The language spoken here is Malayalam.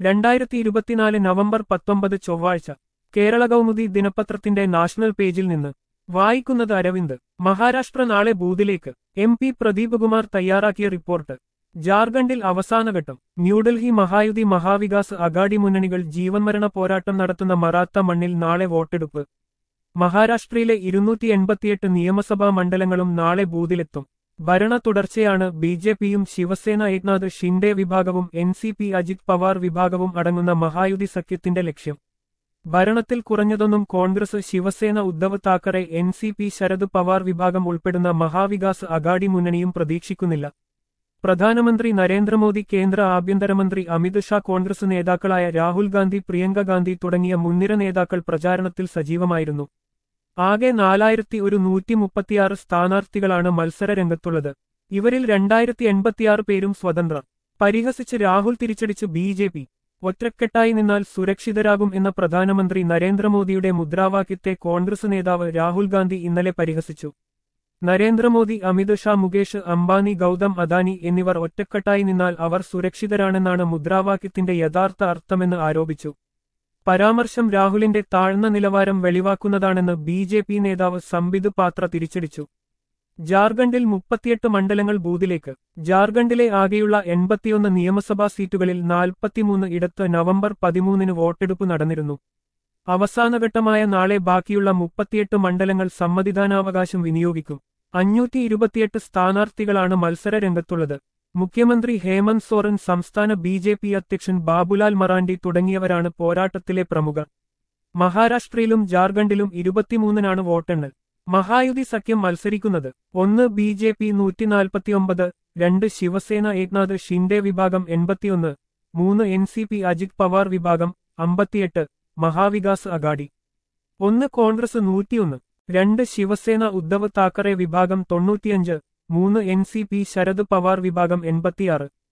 രണ്ടായിരത്തി ഇരുപത്തിനാല് നവംബർ പത്തൊമ്പത് ചൊവ്വാഴ്ച കേരള കൗമുദി ദിനപത്രത്തിന്റെ നാഷണൽ പേജിൽ നിന്ന് വായിക്കുന്നത് അരവിന്ദ് മഹാരാഷ്ട്ര നാളെ ബൂത്തിലേക്ക് എം പി പ്രദീപ് കുമാർ തയ്യാറാക്കിയ റിപ്പോർട്ട് ജാർഖണ്ഡിൽ അവസാനഘട്ടം ന്യൂഡൽഹി മഹായുതി മഹാവികാസ് അഗാഡി മുന്നണികൾ ജീവൻമരണ പോരാട്ടം നടത്തുന്ന മറാത്ത മണ്ണിൽ നാളെ വോട്ടെടുപ്പ് മഹാരാഷ്ട്രയിലെ ഇരുന്നൂറ്റി എൺപത്തിയെട്ട് നിയമസഭാ മണ്ഡലങ്ങളും നാളെ ബൂത്തിലെത്തും ഭരണ തുടർച്ചയാണ് ബി ജെ പിയും ശിവസേന ഏക്നാഥ് ഷിൻഡെ വിഭാഗവും N C P Ajit Pawar വിഭാഗവും അടങ്ങുന്ന മഹായുതി സഖ്യത്തിന്റെ ലക്ഷ്യം ഭരണത്തിൽ കുറഞ്ഞതൊന്നും Congress Shiv Sena Uddhav Thackeray N C P Sharad Pawar വിഭാഗം ഉൾപ്പെടുന്ന മഹാവികാസ് അഗാഡി മുന്നണിയും പ്രതീക്ഷിക്കുന്നില്ല പ്രധാനമന്ത്രി നരേന്ദ്രമോദി കേന്ദ്ര ആഭ്യന്തരമന്ത്രി അമിത് ഷാ കോൺഗ്രസ് നേതാക്കളായ രാഹുൽ ഗാന്ധി പ്രിയങ്ക ഗാന്ധി തുടങ്ങിയ മുൻനിര നേതാക്കൾ പ്രചാരണത്തിൽ സജീവമായിരുന്നു ആകെ നാലായിരത്തി ഒരു നൂറ്റി മുപ്പത്തിയാറ് സ്ഥാനാർത്ഥികളാണ് മത്സര രംഗത്തുള്ളത് ഇവരിൽ രണ്ടായിരത്തി എൺപത്തിയാറ് പേരും സ്വതന്ത്ര പരിഹസിച്ച് രാഹുൽ തിരിച്ചടിച്ച് ബി ജെ പി ഒറ്റക്കെട്ടായി നിന്നാൽ സുരക്ഷിതരാകും എന്ന പ്രധാനമന്ത്രി നരേന്ദ്രമോദിയുടെ മുദ്രാവാക്യത്തെ കോൺഗ്രസ് നേതാവ് രാഹുൽ ഗാന്ധി ഇന്നലെ പരിഹസിച്ചു നരേന്ദ്രമോദി അമിത് ഷാ മുകേഷ് അംബാനി ഗൗതം അദാനി എന്നിവർ ഒറ്റക്കെട്ടായി നിന്നാൽ അവർ സുരക്ഷിതരാണെന്നാണ് മുദ്രാവാക്യത്തിന്റെ യഥാർത്ഥ അർത്ഥമെന്ന് ആരോപിച്ചു പരാമർശം രാഹുലിന്റെ താഴ്ന്ന നിലവാരം വെളിവാക്കുന്നതാണെന്ന് ബി ജെ പി നേതാവ് സംബിത് പാത്ര തിരിച്ചടിച്ചു ജാർഖണ്ഡിൽ മുപ്പത്തിയെട്ട് മണ്ഡലങ്ങൾ ബൂത്തിലേക്ക് ജാർഖണ്ഡിലെ ആകെയുള്ള എൺപത്തിയൊന്ന് നിയമസഭാ സീറ്റുകളിൽ നാൽപ്പത്തിമൂന്ന് ഇടത്ത് നവംബർ പതിമൂന്നിന് വോട്ടെടുപ്പ് നടന്നിരുന്നു അവസാനഘട്ടമായ നാളെ ബാക്കിയുള്ള മുപ്പത്തിയെട്ട് മണ്ഡലങ്ങൾ സമ്മതിദാനാവകാശം വിനിയോഗിക്കും അഞ്ഞൂറ്റി ഇരുപത്തിയെട്ട് സ്ഥാനാർത്ഥികളാണ് മത്സര രംഗത്തുള്ളത് മുഖ്യമന്ത്രി ഹേമന്ത് സോറൻ സംസ്ഥാന ബി ജെ പി അധ്യക്ഷൻ ബാബുലാൽ മറാണ്ടി തുടങ്ങിയവരാണ് പോരാട്ടത്തിലെ പ്രമുഖർ മഹാരാഷ്ട്രയിലും ജാർഖണ്ഡിലും ഇരുപത്തിമൂന്നിനാണ് വോട്ടെണ്ണൽ മഹായുതി സഖ്യം മത്സരിക്കുന്നത് ഒന്ന് ബി ജെ പി നൂറ്റിനാൽപ്പത്തിയൊമ്പത് രണ്ട് ശിവസേന ഏക്നാഥ് ഷിൻഡെ വിഭാഗം എൺപത്തിയൊന്ന് മൂന്ന് N C P Ajit Pawar വിഭാഗം അമ്പത്തിയെട്ട് മഹാവികാസ് അഗാഡി ഒന്ന് കോൺഗ്രസ് നൂറ്റിയൊന്ന് രണ്ട് ശിവസേന ഉദ്ധവ് താക്കറെ വിഭാഗം തൊണ്ണൂറ്റിയഞ്ച് മൂന്ന് N C P Sharad Pawar വിഭാഗം എൺപത്തിയാറ്